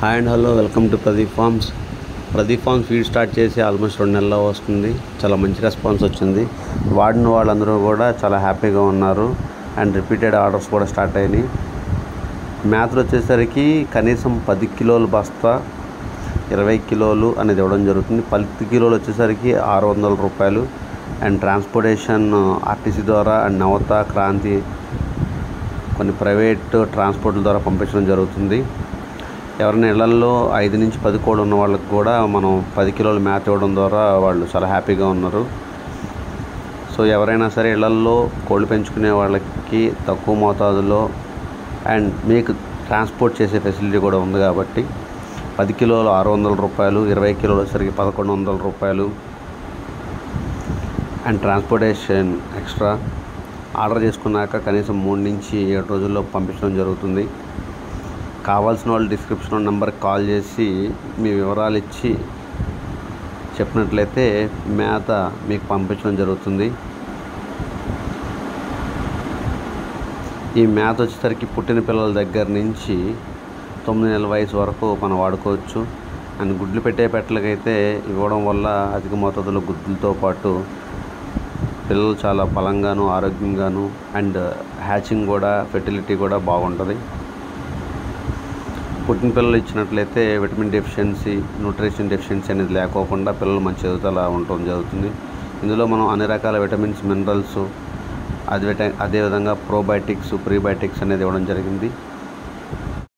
hi and hello welcome to Pradeep farms Pradeep farms feed start చేసి almost రెండు నెలల్లో వస్తుంది చాలా మంచి రెస్పాన్స్ వచ్చింది వాడిన వాళ్ళందరూ కూడా చాలా హ్యాపీగా ఉన్నారు అండ్ రిపీటెడ్ ఆర్డర్స్ కూడా స్టార్ట్ అయినాయి మ్యాథ్లు వచ్చేసరికి కనీసం పది కిలోల బస్తా ఇరవై కిలోలు అనేది ఇవ్వడం జరుగుతుంది పది కిలోలు వచ్చేసరికి ఆరు వందల రూపాయలు అండ్ ట్రాన్స్పోర్టేషన్ ఆర్టీసీ ద్వారా అండ్ నవత క్రాంతి కొన్ని ప్రైవేట్ ట్రాన్స్పోర్ట్ల ద్వారా పంపించడం జరుగుతుంది ఎవరైనా ఇళ్లల్లో ఐదు నుంచి పది కోళ్ళు ఉన్న వాళ్ళకి కూడా మనం పది కిలోల మ్యాథ్ ఇవ్వడం ద్వారా వాళ్ళు చాలా హ్యాపీగా ఉన్నారు సో ఎవరైనా సరే ఇళ్లల్లో కోళ్ళు పెంచుకునే వాళ్ళకి తక్కువ మోతాదులో అండ్ మీకు ట్రాన్స్పోర్ట్ చేసే ఫెసిలిటీ కూడా ఉంది కాబట్టి పది కిలోలు ఆరు వందల రూపాయలు ఇరవై కిలోలు వచ్చేసరికి పదకొండు వందల రూపాయలు అండ్ ట్రాన్స్పోర్టేషన్ ఎక్స్ట్రా ఆర్డర్ చేసుకున్నాక కనీసం మూడు నుంచి ఏడు రోజుల్లో పంపించడం జరుగుతుంది కావాల్సిన వాళ్ళు డిస్క్రిప్షన్ నెంబర్కి కాల్ చేసి మీ వివరాలు ఇచ్చి చెప్పినట్లయితే మేత మీకు పంపించడం జరుగుతుంది ఈ మేత వచ్చేసరికి పుట్టిన పిల్లల దగ్గర నుంచి తొమ్మిది నెలల వయసు వరకు మనం వాడుకోవచ్చు అండ్ గుడ్లు పెట్టే పెట్టలకైతే ఇవ్వడం వల్ల అధిక మోతాదులో గుడ్లతో పాటు పిల్లలు చాలా బలంగాను ఆరోగ్యంగాను అండ్ హ్యాచింగ్ కూడా ఫెర్టిలిటీ కూడా బాగుంటుంది పుట్టిన పిల్లలు ఇచ్చినట్లయితే విటమిన్ డెఫిషియన్సీ న్యూట్రిషన్ డెఫిషియన్సీ అనేది లేకోకుండా పిల్లలు మంచి ఎదుగుదల ఉండటం జరుగుతుంది ఇందులో మనం అన్ని రకాల విటమిన్స్ మినరల్స్ అది అదేవిధంగా ప్రోబయోటిక్స్ ప్రీబయోటిక్స్ అనేది ఇవ్వడం జరిగింది